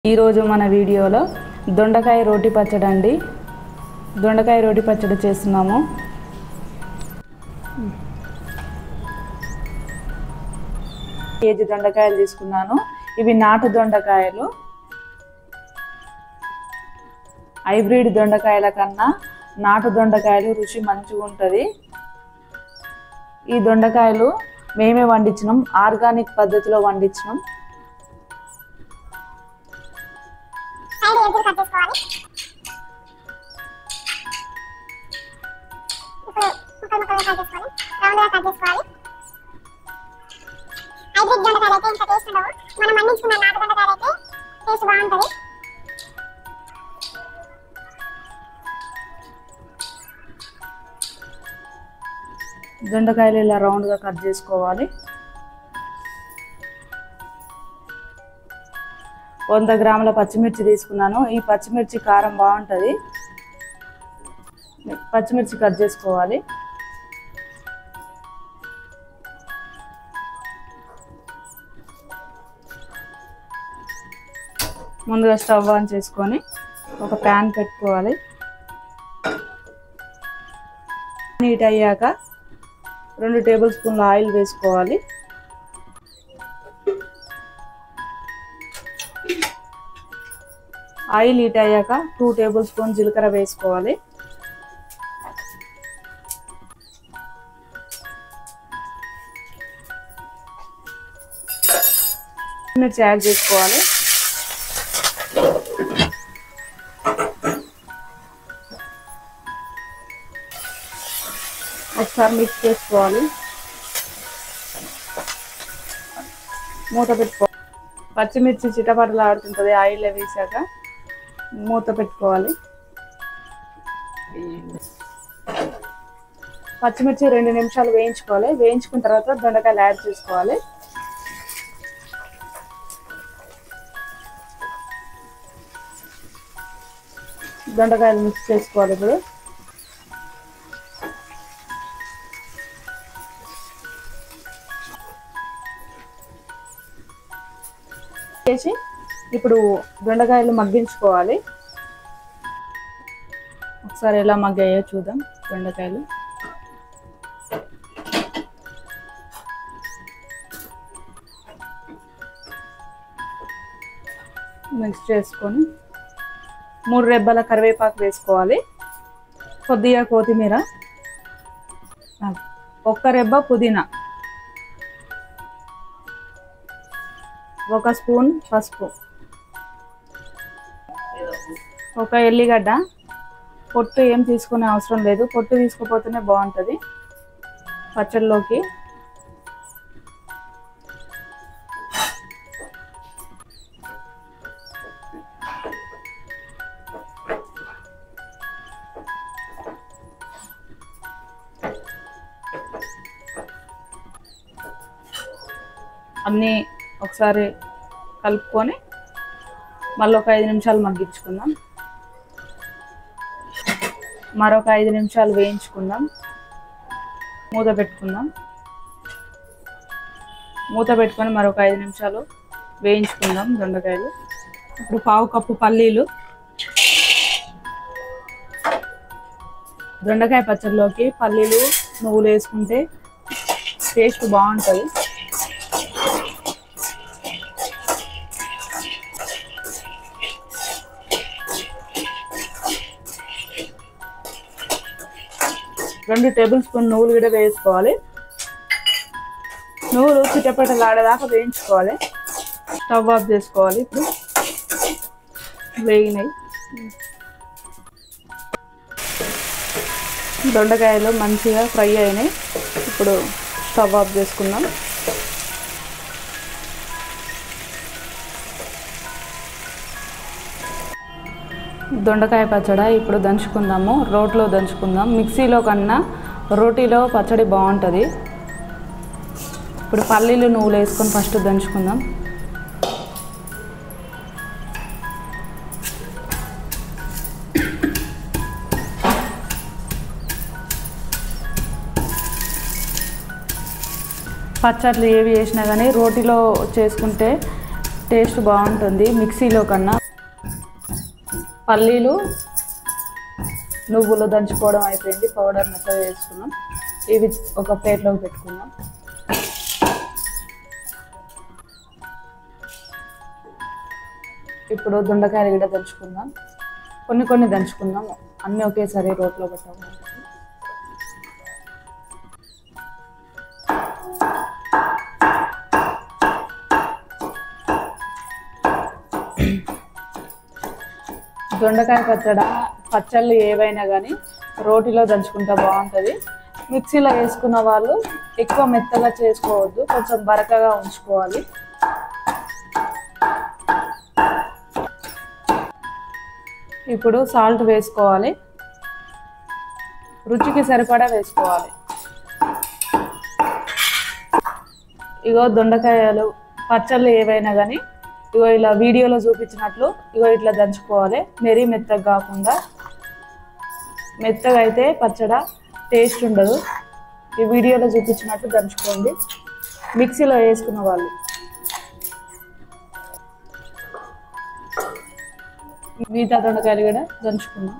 ఈరోజు మన వీడియోలో దొండకాయ రోటి పచ్చడి అండి దొండకాయ రోటి పచ్చడి చేస్తున్నాము కేజీ దొండకాయలు తీసుకున్నాను ఇవి నాటు దొండకాయలు హైబ్రిడ్ దొండకాయల కన్నా నాటు దొండకాయలు రుచి మంచిగా ఉంటుంది ఈ దొండకాయలు మేమే వండించినాం ఆర్గానిక్ పద్ధతిలో వండించినాం సైడ్ ఎడ్జీలు కట్ చేసుకోవాలి ఇప్పుడు ముక్కలు ముక్కలుగా కట్ చేసుకోవాలి రౌండ్గా కట్ చేసుకోవాలి హైబ్రిడ్ దొండకాయలు అయితే ఇంత టేస్ట్ ఉండవు మనం పండించుకున్న నాటు దొండకాయలు అయితే టేస్ట్ బాగుంటుంది దొండకాయలు ఇలా రౌండ్గా కట్ చేసుకోవాలి వంద గ్రాముల పచ్చిమిర్చి తీసుకున్నాను ఈ పచ్చిమిర్చి కారం బాగుంటుంది పచ్చిమిర్చి కట్ చేసుకోవాలి ముందుగా స్టవ్ ఆన్ చేసుకొని ఒక ప్యాన్ పెట్టుకోవాలి నీట్ అయ్యాక రెండు టేబుల్ స్పూన్ల ఆయిల్ వేసుకోవాలి ఆయిల్ హీట్ అయ్యాక టూ టేబుల్ స్పూన్ జీలకర్ర వేసుకోవాలి మిర్చి యాడ్ చేసుకోవాలి ఒకసారి మిక్స్ చేసుకోవాలి మూత పెట్టుకో పచ్చిమిర్చి చిటపటలు ఆడుతుంటుంది ఆయిల్లో వేసాక మూత పెట్టుకోవాలి పచ్చిమిర్చి రెండు నిమిషాలు వేయించుకోవాలి వేయించుకున్న తర్వాత దొండకాయలు యాడ్ చేసుకోవాలి దొండకాయలు మిక్స్ చేసుకోవాలి ఇప్పుడు చేసి ఇప్పుడు దొండకాయలు మగ్గించుకోవాలి ఒకసారి ఎలా మగ్గాయో చూద్దాం దొండకాయలు మిక్స్ చేసుకొని మూడు రెబ్బల కరివేపాకు వేసుకోవాలి కొద్దిగా కొత్తిమీర ఆ, ఒక్క రెబ్బ పుదీనా ఒక స్పూన్ పసుపు ఒక ఎల్లిగడ్డ పొట్టు ఏం తీసుకునే అవసరం లేదు పొట్టు తీసుకుపోతేనే బాగుంటుంది పచ్చడిలోకి అన్నీ ఒకసారి కలుపుకొని మళ్ళీ ఒక ఐదు నిమిషాలు మగ్గించుకుందాం మరొక ఐదు నిమిషాలు వేయించుకుందాం మూత పెట్టుకుందాం మూత పెట్టుకొని మరొక ఐదు నిమిషాలు వేయించుకుందాం దొండకాయలు ఇప్పుడు పావు కప్పు పల్లీలు దొండకాయ పచ్చడిలోకి పల్లీలు నువ్వులు వేసుకుంటే టేస్ట్ బాగుంటుంది రెండు టేబుల్ స్పూన్ నువ్వులు కూడా వేసుకోవాలి నువ్వులు చిట్టపట్టలు ఆడేదాకా వేయించుకోవాలి స్టవ్ ఆఫ్ చేసుకోవాలి ఇప్పుడు వేగినాయి దొండకాయలు మంచిగా ఫ్రై అయినాయి ఇప్పుడు స్టవ్ ఆఫ్ చేసుకుందాం దొండకాయ పచ్చడి ఇప్పుడు దంచుకుందాము రోట్లో దంచుకుందాం మిక్సీలో కన్నా రోటీలో పచ్చడి బాగుంటుంది ఇప్పుడు పల్లీలు నువ్వులు వేసుకొని ఫస్ట్ దంచుకుందాం పచ్చళ్ళు ఏవి చేసినా కానీ రోటిలో చేసుకుంటే టేస్ట్ బాగుంటుంది మిక్సీలో కన్నా పల్లీలు నువ్వులు దంచుకోవడం అయిపోయింది పౌడర్ మెత్తగా వేసుకున్నాం ఇవి ఒక ప్లేట్లోకి పెట్టుకుందాం ఇప్పుడు దొండకాయలు కూడా దంచుకుందాం కొన్ని కొన్ని దంచుకుందాం అన్నీ ఒకేసారి రోట్లో పెట్టాము దొండకాయ పచ్చడ పచ్చళ్ళు ఏవైనా కానీ రోటిలో దంచుకుంటే బాగుంటుంది మిక్సీలో వేసుకున్న వాళ్ళు ఎక్కువ మెత్తగా చేసుకోవద్దు కొంచెం బరకగా ఉంచుకోవాలి ఇప్పుడు సాల్ట్ వేసుకోవాలి రుచికి సరిపడా వేసుకోవాలి ఇగో దొండకాయలు పచ్చళ్ళు ఏవైనా కానీ ఇగో ఇలా వీడియోలో చూపించినట్లు ఇగో ఇట్లా దంచుకోవాలి మెరీ మెత్తగా కాకుండా మెత్తగా అయితే పచ్చడ టేస్ట్ ఉండదు ఈ వీడియోలో చూపించినట్టు దంచుకోండి మిక్సీలో వేసుకున్న వాళ్ళు మిగతా దొండకాయలు కూడా దంచుకున్నాం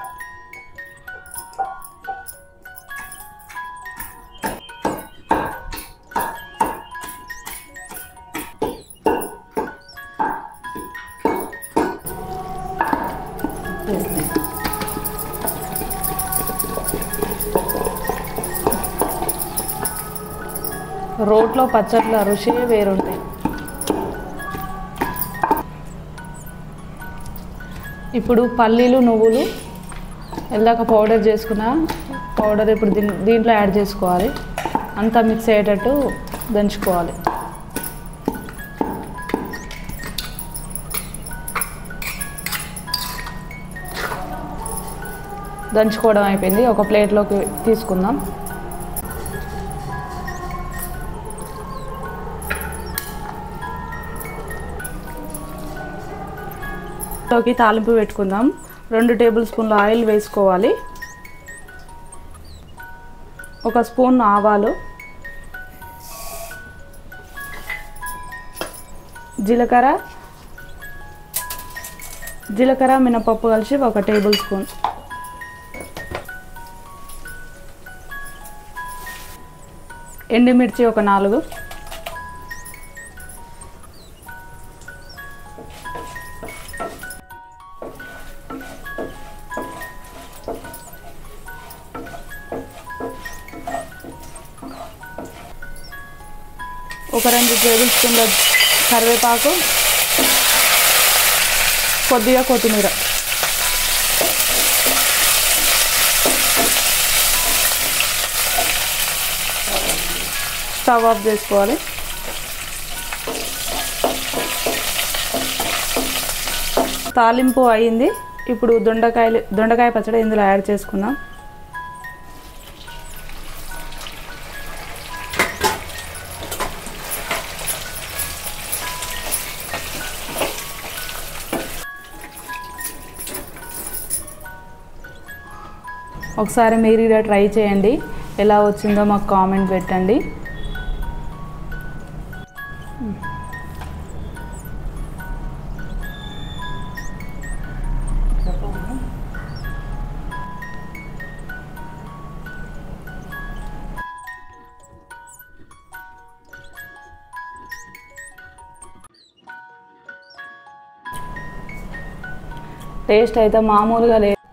రోట్లో పచ్చట్ల రుచి వేరుంటాయి ఇప్పుడు పల్లీలు నువ్వులు ఇందాక పౌడర్ చేసుకున్న పౌడర్ ఇప్పుడు దీన్ దీంట్లో యాడ్ చేసుకోవాలి అంతా మిక్స్ అయ్యేటట్టు దంచుకోవాలి దంచుకోవడం అయిపోయింది ఒక ప్లేట్లోకి తీసుకుందాం లోకి తాలింపు పెట్టుకుందాం రెండు టేబుల్ స్పూన్ల ఆయిల్ వేసుకోవాలి ఒక స్పూన్ ఆవాలు జీలకర్ర జీలకర్ర మినపప్పు కలిసి ఒక టేబుల్ స్పూన్ ఎండుమిర్చి ఒక నాలుగు ఒక రెండు టేబుల్ స్పూన్ల కరివేపాకు కొద్దిగా కొత్తిమీర స్టవ్ ఆఫ్ చేసుకోవాలి తాలింపు అయింది ఇప్పుడు దొండకాయలు దొండకాయ పచ్చడి ఇందులో యాడ్ చేసుకుందాం ఒకసారి మీరు ఇలా ట్రై చేయండి ఎలా వచ్చిందో మాకు కామెంట్ పెట్టండి టేస్ట్ అయితే మామూలుగా లేదు